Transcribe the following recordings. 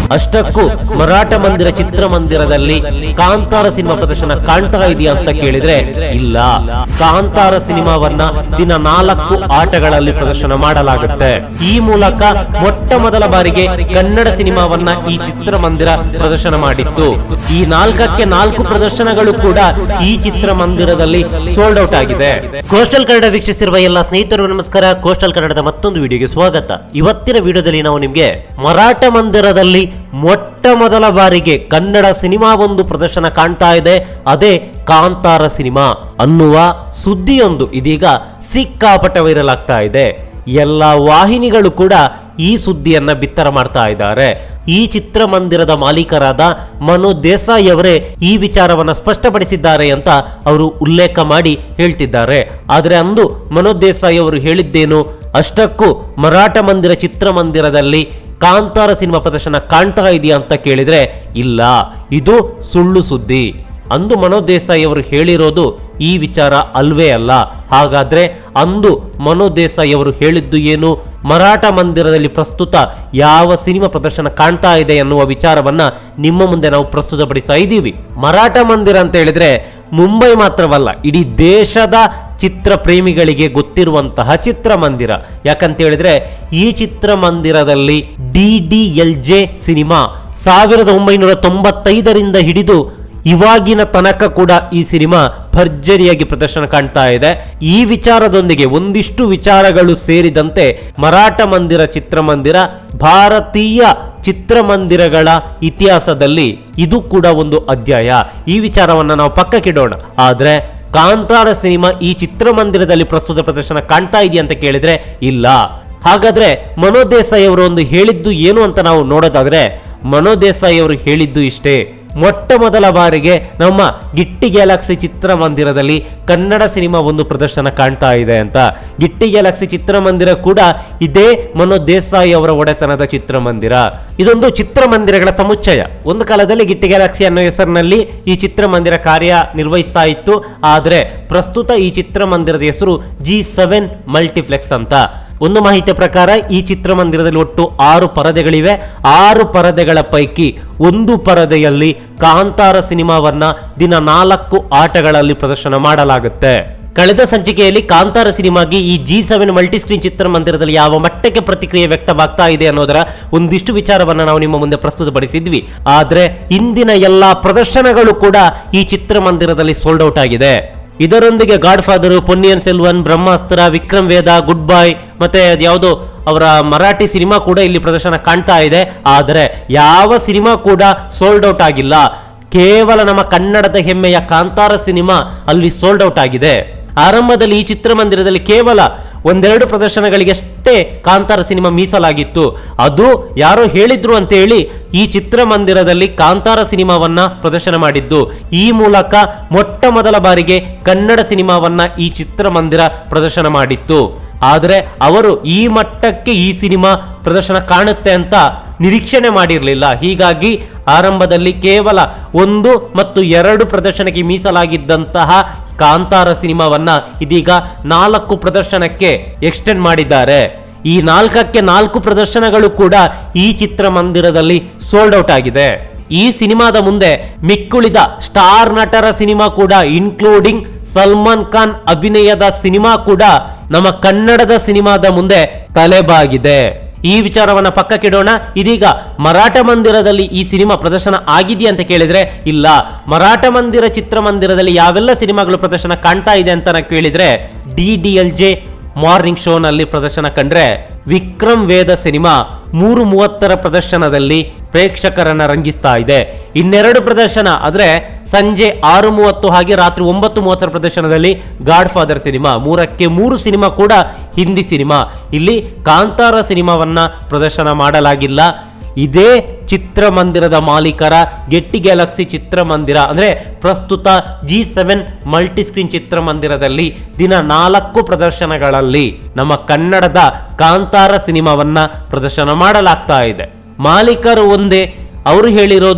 ಅಷ್ಟಕ್ಕೂ ಮರಾಠ ಮಂದಿರ ಚಿತ್ರಮಂದಿರದಲ್ಲಿ ಕಾಂತಾರ ಸಿನಿಮಾ ಪ್ರದರ್ಶನ ಕಾಣ್ತಾ ಇದೆಯಾ ಅಂತ ಕೇಳಿದ್ರೆ ಇಲ್ಲ ಕಾಂತಾರ ಸಿನಿಮಾವನ್ನ ದಿನ ನಾಲ್ಕು ಆಟಗಳಲ್ಲಿ ಪ್ರದರ್ಶನ ಮಾಡಲಾಗುತ್ತೆ ಈ ಮೂಲಕ ಮೊಟ್ಟ ಮೊದಲ ಬಾರಿಗೆ ಕನ್ನಡ ಸಿನಿಮಾವನ್ನ ಈ ಚಿತ್ರಮಂದಿರ ಪ್ರದರ್ಶನ ಮಾಡಿತ್ತು ಈ ನಾಲ್ಕಕ್ಕೆ ನಾಲ್ಕು ಪ್ರದರ್ಶನಗಳು ಕೂಡ ಈ ಚಿತ್ರಮಂದಿರದಲ್ಲಿ ಸೋಲ್ಡ್ ಔಟ್ ಆಗಿದೆ ಕೋಸ್ಟಲ್ ಕನ್ನಡ ವೀಕ್ಷಿಸಿರುವ ಎಲ್ಲ ಸ್ನೇಹಿತರು ನಮಸ್ಕಾರ ಕೋಸ್ಟಲ್ ಕನ್ನಡದ ಮತ್ತೊಂದು ವಿಡಿಯೋಗೆ ಸ್ವಾಗತ ಇವತ್ತಿನ ವಿಡಿಯೋದಲ್ಲಿ ನಾವು ನಿಮ್ಗೆ ಮರಾಠ ಮಂದಿರದಲ್ಲಿ ಮೊಟ್ಟ ಮೊದಲ ಬಾರಿಗೆ ಕನ್ನಡ ಸಿನಿಮಾ ಒಂದು ಪ್ರದರ್ಶನ ಕಾಣ್ತಾ ಇದೆ ಅದೇ ಕಾಂತಾರ ಸಿನಿಮಾ ಅನ್ನುವ ಸುದ್ದಿಯೊಂದು ಇದೀಗ ಸಿಕ್ಕಾಪಟ್ಟೆ ವೈರಲ್ ಆಗ್ತಾ ಇದೆ ಎಲ್ಲ ವಾಹಿನಿಗಳು ಕೂಡ ಈ ಸುದ್ದಿಯನ್ನ ಬಿತ್ತರ ಮಾಡ್ತಾ ಇದ್ದಾರೆ ಈ ಚಿತ್ರಮಂದಿರದ ಮಾಲೀಕರಾದ ಮನು ದೇಸಾಯಿ ಅವರೇ ಈ ವಿಚಾರವನ್ನ ಸ್ಪಷ್ಟಪಡಿಸಿದ್ದಾರೆ ಅಂತ ಅವರು ಉಲ್ಲೇಖ ಮಾಡಿ ಹೇಳ್ತಿದ್ದಾರೆ ಆದ್ರೆ ಅಂದು ಮನೋಜ್ ದೇಸಾಯಿ ಅವರು ಹೇಳಿದ್ದೇನು ಅಷ್ಟಕ್ಕೂ ಮರಾಠ ಮಂದಿರ ಚಿತ್ರಮಂದಿರದಲ್ಲಿ ಕಾಂತಾರ ಸಿನಿಮಾ ಪ್ರದರ್ಶನ ಕಾಣ್ತಾ ಇದೆಯಾ ಅಂತ ಕೇಳಿದ್ರೆ ಇಲ್ಲ ಇದು ಸುಳ್ಳು ಸುದ್ದಿ ಅಂದು ಮನೋಜ್ ದೇಸಾಯಿ ಅವರು ಹೇಳಿರೋದು ಈ ವಿಚಾರ ಅಲ್ವೇ ಅಲ್ಲ ಹಾಗಾದ್ರೆ ಅಂದು ಮನೋಜ್ ದೇಸಾಯಿ ಅವರು ಹೇಳಿದ್ದು ಏನು ಮರಾಠ ಮಂದಿರದಲ್ಲಿ ಪ್ರಸ್ತುತ ಯಾವ ಸಿನಿಮಾ ಪ್ರದರ್ಶನ ಕಾಣ್ತಾ ಇದೆ ಎನ್ನುವ ವಿಚಾರವನ್ನ ನಿಮ್ಮ ಮುಂದೆ ನಾವು ಪ್ರಸ್ತುತಪಡಿಸ್ತಾ ಇದ್ದೀವಿ ಮರಾಠ ಮಂದಿರ ಅಂತ ಹೇಳಿದ್ರೆ ಮುಂಬೈ ಮಾತ್ರವಲ್ಲ ಇಡೀ ದೇಶದ ಚಿತ್ರ ಪ್ರೇಮಿಗಳಿಗೆ ಗೊತ್ತಿರುವಂತಹ ಚಿತ್ರಮಂದಿರ ಯಾಕಂತ ಹೇಳಿದ್ರೆ ಈ ಚಿತ್ರಮಂದಿರದಲ್ಲಿ D D L J cinema ಸಾವಿರದ ಒಂಬೈನೂರ ತೊಂಬತ್ತೈದರಿಂದ ಹಿಡಿದು ಇವಾಗಿನ ತನಕ ಕೂಡ ಈ ಸಿನಿಮಾ ಭರ್ಜರಿಯಾಗಿ ಪ್ರದರ್ಶನ ಕಾಣ್ತಾ ಇದೆ ಈ ವಿಚಾರದೊಂದಿಗೆ ಒಂದಿಷ್ಟು ವಿಚಾರಗಳು ಸೇರಿದಂತೆ ಮರಾಠ ಮಂದಿರ ಚಿತ್ರಮಂದಿರ ಭಾರತೀಯ ಚಿತ್ರಮಂದಿರಗಳ ಇತಿಹಾಸದಲ್ಲಿ ಇದು ಕೂಡ ಒಂದು ಅಧ್ಯಾಯ ಈ ವಿಚಾರವನ್ನ ನಾವು ಪಕ್ಕಕ್ಕಿಡೋಣ ಆದ್ರೆ ಕಾಂತಾರ ಸಿನಿಮಾ ಈ ಚಿತ್ರಮಂದಿರದಲ್ಲಿ ಪ್ರಸ್ತುತ ಪ್ರದರ್ಶನ ಕಾಣ್ತಾ ಇದೆಯಾ ಅಂತ ಕೇಳಿದ್ರೆ ಇಲ್ಲ ಹಾಗಾದ್ರೆ ಮನೋಜ್ ದೇಸಾಯಿ ಅವರು ಒಂದು ಹೇಳಿದ್ದು ಏನು ಅಂತ ನಾವು ನೋಡೋದಾದ್ರೆ ಮನೋಜ್ ದೇಸಾಯಿ ಅವರು ಹೇಳಿದ್ದು ಇಷ್ಟೇ ಮೊಟ್ಟ ಮೊದಲ ಬಾರಿಗೆ ನಮ್ಮ ಗಿಟ್ಟಿ ಗ್ಯಾಲಕ್ಸಿ ಚಿತ್ರಮಂದಿರದಲ್ಲಿ ಕನ್ನಡ ಸಿನಿಮಾ ಒಂದು ಪ್ರದರ್ಶನ ಕಾಣ್ತಾ ಇದೆ ಅಂತ ಗಿಟ್ಟಿ ಗ್ಯಾಲಕ್ಸಿ ಚಿತ್ರಮಂದಿರ ಕೂಡ ಇದೇ ಮನೋಜ್ ದೇಸಾಯಿ ಅವರ ಒಡೆತನದ ಚಿತ್ರಮಂದಿರ ಇದೊಂದು ಚಿತ್ರಮಂದಿರಗಳ ಸಮುಚ್ಚಯ ಒಂದು ಕಾಲದಲ್ಲಿ ಗಿಟ್ಟಿ ಗ್ಯಾಲಕ್ಸಿ ಅನ್ನೋ ಹೆಸರಿನಲ್ಲಿ ಈ ಚಿತ್ರಮಂದಿರ ಕಾರ್ಯ ನಿರ್ವಹಿಸ್ತಾ ಇತ್ತು ಆದರೆ ಪ್ರಸ್ತುತ ಈ ಚಿತ್ರಮಂದಿರದ ಹೆಸರು ಜಿ ಸೆವೆನ್ ಮಲ್ಟಿಪ್ಲೆಕ್ಸ್ ಅಂತ ಒಂದು ಮಾಹಿತಿಯ ಪ್ರಕಾರ ಈ ಚಿತ್ರಮಂದಿರದಲ್ಲಿ ಒಟ್ಟು ಆರು ಪರದೆಗಳಿವೆ ಆರು ಪರದೆಗಳ ಪೈಕಿ ಒಂದು ಪರದೆಯಲ್ಲಿ ಕಾಂತಾರ ಸಿನಿಮಾವನ್ನ ದಿನ ನಾಲ್ಕು ಆಟಗಳಲ್ಲಿ ಪ್ರದರ್ಶನ ಮಾಡಲಾಗುತ್ತೆ ಕಳೆದ ಸಂಚಿಕೆಯಲ್ಲಿ ಕಾಂತಾರ ಸಿನಿಮಾಗೆ ಈ ಜಿ ಸೆವೆನ್ ಮಲ್ಟಿ ಸ್ಕ್ರೀನ್ ಚಿತ್ರಮಂದಿರದಲ್ಲಿ ಯಾವ ಮಟ್ಟಕ್ಕೆ ಪ್ರತಿಕ್ರಿಯೆ ವ್ಯಕ್ತವಾಗ್ತಾ ಇದೆ ಅನ್ನೋದರ ಒಂದಿಷ್ಟು ವಿಚಾರವನ್ನ ನಾವು ನಿಮ್ಮ ಮುಂದೆ ಪ್ರಸ್ತುತಪಡಿಸಿದ್ವಿ ಆದ್ರೆ ಇಂದಿನ ಎಲ್ಲಾ ಪ್ರದರ್ಶನಗಳು ಕೂಡ ಈ ಚಿತ್ರಮಂದಿರದಲ್ಲಿ ಸೋಲ್ಡ್ ಔಟ್ ಆಗಿದೆ ಇದರೊಂದಿಗೆ Godfather Ponniyin Selvan Brahmastra Vikram Vedha goodbye ಮತ್ತೆ ಯಾವುದು ಅವರ ಮರಾಠಿ ಸಿನಿಮಾ ಕೂಡ ಇಲ್ಲಿ ಪ್ರದರ್ಶನ ಕಾಣ್ತಾ ಇದೆ ಆದರೆ ಯಾವ ಸಿನಿಮಾ ಕೂಡ ಸೋಲ್ಡ್ ಔಟ್ ಆಗಿಲ್ಲ ಕೇವಲ ನಮ್ಮ ಕನ್ನಡದ ಹೆಮ್ಮೆಯ ಕಾಂತಾರ ಸಿನಿಮಾ ಅಲ್ಲಿ ಸೋಲ್ಡ್ ಔಟ್ ಆಗಿದೆ ಆರಂಭದಲ್ಲಿ ಈ ಚಿತ್ರಮಂದಿರದಲ್ಲಿ ಕೇವಲ ಒಂದೆರಡು ಪ್ರದರ್ಶನಗಳಿಗಷ್ಟೇ ಕಾಂತಾರ ಸಿನಿಮಾ ಮೀಸಲಾಗಿತ್ತು ಅದು ಯಾರೋ ಹೇಳಿದ್ರು ಅಂತ ಹೇಳಿ ಈ ಚಿತ್ರಮಂದಿರದಲ್ಲಿ ಕಾಂತಾರ ಸಿನಿಮಾವನ್ನ ಪ್ರದರ್ಶನ ಮಾಡಿದ್ದು ಈ ಮೂಲಕ ಮೊಟ್ಟ ಮೊದಲ ಬಾರಿಗೆ ಕನ್ನಡ ಸಿನಿಮಾವನ್ನ ಈ ಚಿತ್ರಮಂದಿರ ಪ್ರದರ್ಶನ ಮಾಡಿತ್ತು ಆದರೆ ಅವರು ಈ ಮಟ್ಟಕ್ಕೆ ಈ ಸಿನಿಮಾ ಪ್ರದರ್ಶನ ಕಾಣುತ್ತೆ ಅಂತ ನಿರೀಕ್ಷಣೆ ಮಾಡಿರಲಿಲ್ಲ ಹೀಗಾಗಿ ಆರಂಭದಲ್ಲಿ ಕೇವಲ ಒಂದು ಮತ್ತು ಎರಡು ಪ್ರದರ್ಶನಕ್ಕೆ ಮೀಸಲಾಗಿದ್ದಂತಹ ಕಾಂತಾರ ಸಿನಿಮಾವನ್ನ ಇದೀಗ ನಾಲ್ಕು ಪ್ರದರ್ಶನಕ್ಕೆ ಎಕ್ಸ್ಟೆಂಡ್ ಮಾಡಿದ್ದಾರೆ ಈ ನಾಲ್ಕಕ್ಕೆ ನಾಲ್ಕು ಪ್ರದರ್ಶನಗಳು ಕೂಡ ಈ ಚಿತ್ರಮಂದಿರದಲ್ಲಿ ಸೋಲ್ಡ್ ಔಟ್ ಆಗಿದೆ ಈ ಸಿನಿಮಾದ ಮುಂದೆ ಮಿಕ್ಕುಳಿದ ಸ್ಟಾರ್ ನಟರ ಸಿನಿಮಾ ಕೂಡ ಇನ್ಕ್ಲೂಡಿಂಗ್ ಸಲ್ಮಾನ್ ಖಾನ್ ಅಭಿನಯದ ಸಿನಿಮಾ ಕೂಡ ನಮ್ಮ ಕನ್ನಡದ ಸಿನಿಮಾದ ಮುಂದೆ ತಲೆಬಾಗಿದೆ ಈ ವಿಚಾರವನ್ನ ಪಕ್ಕಕ್ಕಿಡೋಣ ಇದೀಗ ಮರಾಠ ಮಂದಿರದಲ್ಲಿ ಈ ಸಿನಿಮಾ ಪ್ರದರ್ಶನ ಆಗಿದೆಯಾ ಅಂತ ಕೇಳಿದ್ರೆ ಇಲ್ಲ ಮರಾಠ ಮಂದಿರ ಚಿತ್ರಮಂದಿರದಲ್ಲಿ ಯಾವೆಲ್ಲ ಸಿನಿಮಾಗಳು ಪ್ರದರ್ಶನ ಕಾಣ್ತಾ ಇದೆ ಅಂತ ನಾ ಕೇಳಿದ್ರೆ D D L J morning ಶೋನಲ್ಲಿ ಪ್ರದರ್ಶನ ಕಂಡ್ರೆ ವಿಕ್ರಮ್ ವೇದ ಸಿನಿಮಾ ಮೂರು ಮೂವತ್ತರ ಪ್ರದರ್ಶನದಲ್ಲಿ ಪ್ರೇಕ್ಷಕರನ್ನ ರಂಜಿಸ್ತಾ ಇದೆ ಇನ್ನೆರಡು ಪ್ರದರ್ಶನ ಆದ್ರೆ ಸಂಜೆ ಆರು ಮೂವತ್ತು ಹಾಗೆ ರಾತ್ರಿ ಒಂಬತ್ತು ಮೂವತ್ತರ ಪ್ರದರ್ಶನದಲ್ಲಿ ಗಾಡ್ ಫಾದರ್ ಸಿನಿಮಾ ಮೂರಕ್ಕೆ ಮೂರು ಸಿನಿಮಾ ಕೂಡ ಹಿಂದಿ ಸಿನಿಮಾ ಇಲ್ಲಿ ಕಾಂತಾರ ಸಿನಿಮಾವನ್ನ ಪ್ರದರ್ಶನ ಮಾಡಲಾಗಿಲ್ಲ ಇದೇ ಚಿತ್ರಮಂದಿರದ ಮಾಲೀಕರ ಗೆಟ್ಟಿ ಗ್ಯಾಲಕ್ಸಿ ಚಿತ್ರಮಂದಿರ ಅಂದ್ರೆ ಪ್ರಸ್ತುತ ಜಿ ಸೆವೆನ್ ಮಲ್ಟಿ ಸ್ಕ್ರೀನ್ ಚಿತ್ರಮಂದಿರದಲ್ಲಿ ದಿನ ನಾಲ್ಕು ಪ್ರದರ್ಶನಗಳಲ್ಲಿ ನಮ್ಮ ಕನ್ನಡದ ಕಾಂತಾರ ಸಿನಿಮಾವನ್ನ ಪ್ರದರ್ಶನ ಮಾಡಲಾಗ್ತಾ ಇದೆ ಮಾಲೀಕರು ಒಂದೇ ಅವರು ಹೇಳಿರೋದು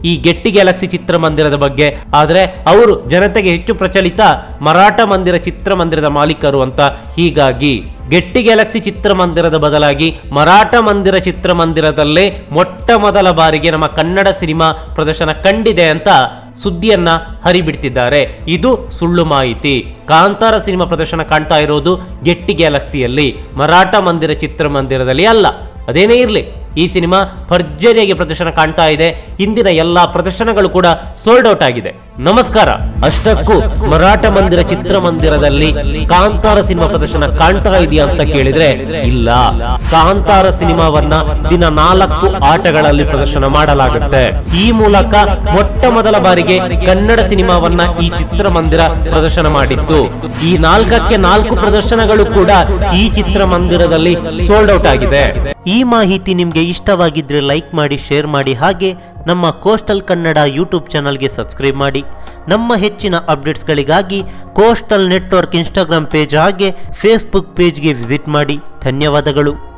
ಈ ಗೆಟ್ಟಿ ಗ್ಯಾಲಕ್ಸಿ ಚಿತ್ರಮಂದಿರದ ಬಗ್ಗೆ ಆದ್ರೆ ಅವರು ಜನತೆಗೆ ಹೆಚ್ಚು ಪ್ರಚಲಿತ ಮರಾಠ ಮಂದಿರ ಚಿತ್ರಮಂದಿರದ ಮಾಲೀಕರು ಅಂತ ಹೀಗಾಗಿ ಗೆಟ್ಟಿ ಗ್ಯಾಲಕ್ಸಿ ಚಿತ್ರಮಂದಿರದ ಬದಲಾಗಿ ಮರಾಠ ಮಂದಿರ ಚಿತ್ರಮಂದಿರದಲ್ಲೇ ಮೊಟ್ಟ ಮೊದಲ ಬಾರಿಗೆ ನಮ್ಮ ಕನ್ನಡ ಸಿನಿಮಾ ಪ್ರದರ್ಶನ ಕಂಡಿದೆ ಅಂತ ಸುದ್ದಿಯನ್ನ ಹರಿಬಿಡ್ತಿದ್ದಾರೆ ಇದು ಸುಳ್ಳು ಮಾಹಿತಿ ಕಾಂತಾರ ಸಿನಿಮಾ ಪ್ರದರ್ಶನ ಕಾಣ್ತಾ ಇರೋದು ಗೆಟ್ಟಿ ಗ್ಯಾಲಕ್ಸಿಯಲ್ಲಿ ಮರಾಠ ಮಂದಿರ ಚಿತ್ರಮಂದಿರದಲ್ಲಿ ಅಲ್ಲ ಅದೇನೇ ಇರಲಿ ಈ ಸಿನಿಮಾ ಭರ್ಜರಿಯಾಗಿ ಪ್ರದರ್ಶನ ಕಾಣ್ತಾ ಇದೆ ಇಂದಿನ ಎಲ್ಲಾ ಪ್ರದರ್ಶನಗಳು ಕೂಡ ಸೋಲ್ಡ್ ಔಟ್ ಆಗಿದೆ ನಮಸ್ಕಾರ ಅಷ್ಟಕ್ಕೂ ಮರಾಠ ಮಂದಿರ ಚಿತ್ರಮಂದಿರದಲ್ಲಿ ಕಾಂತಾರ ಸಿನಿಮಾ ಪ್ರದರ್ಶನ ಕಾಣ್ತಾ ಇದೆಯಾ ಅಂತ ಕೇಳಿದ್ರೆ ಇಲ್ಲ ಕಾಂತಾರ ಸಿನಿಮಾವನ್ನ ದಿನ ನಾಲ್ಕು ಆಟಗಳಲ್ಲಿ ಪ್ರದರ್ಶನ ಮಾಡಲಾಗುತ್ತೆ ಈ ಮೂಲಕ ಮೊಟ್ಟ ಮೊದಲ ಬಾರಿಗೆ ಕನ್ನಡ ಸಿನಿಮಾವನ್ನ ಈ ಚಿತ್ರಮಂದಿರ ಪ್ರದರ್ಶನ ಮಾಡಿತ್ತು ಈ ನಾಲ್ಕಕ್ಕೆ ನಾಲ್ಕು ಪ್ರದರ್ಶನಗಳು ಕೂಡ ಈ ಚಿತ್ರಮಂದಿರದಲ್ಲಿ ಸೋಲ್ಡ್ ಔಟ್ ಆಗಿದೆ ಈ ಮಾಹಿತಿ ನಿಮ್ಗೆ ಇಷ್ಟವಾಗಿದ್ರೆ ಲೈಕ್ ಮಾಡಿ ಶೇರ್ ಮಾಡಿ ಹಾಗೆ ನಮ್ಮ ಕೋಸ್ಟಲ್ ಕನ್ನಡ ಯೂಟ್ಯೂಬ್ ಚಾನಲ್ಗೆ ಸಬ್ಸ್ಕ್ರೈಬ್ ಮಾಡಿ ನಮ್ಮ ಹೆಚ್ಚಿನ ಅಪ್ಡೇಟ್ಸ್ಗಳಿಗಾಗಿ ಕೋಸ್ಟಲ್ ನೆಟ್ವರ್ಕ್ ಇನ್ಸ್ಟಾಗ್ರಾಮ್ ಪೇಜ್ ಹಾಗೆ ಫೇಸ್ಬುಕ್ ಪೇಜ್ಗೆ ವಿಸಿಟ್ ಮಾಡಿ ಧನ್ಯವಾದಗಳು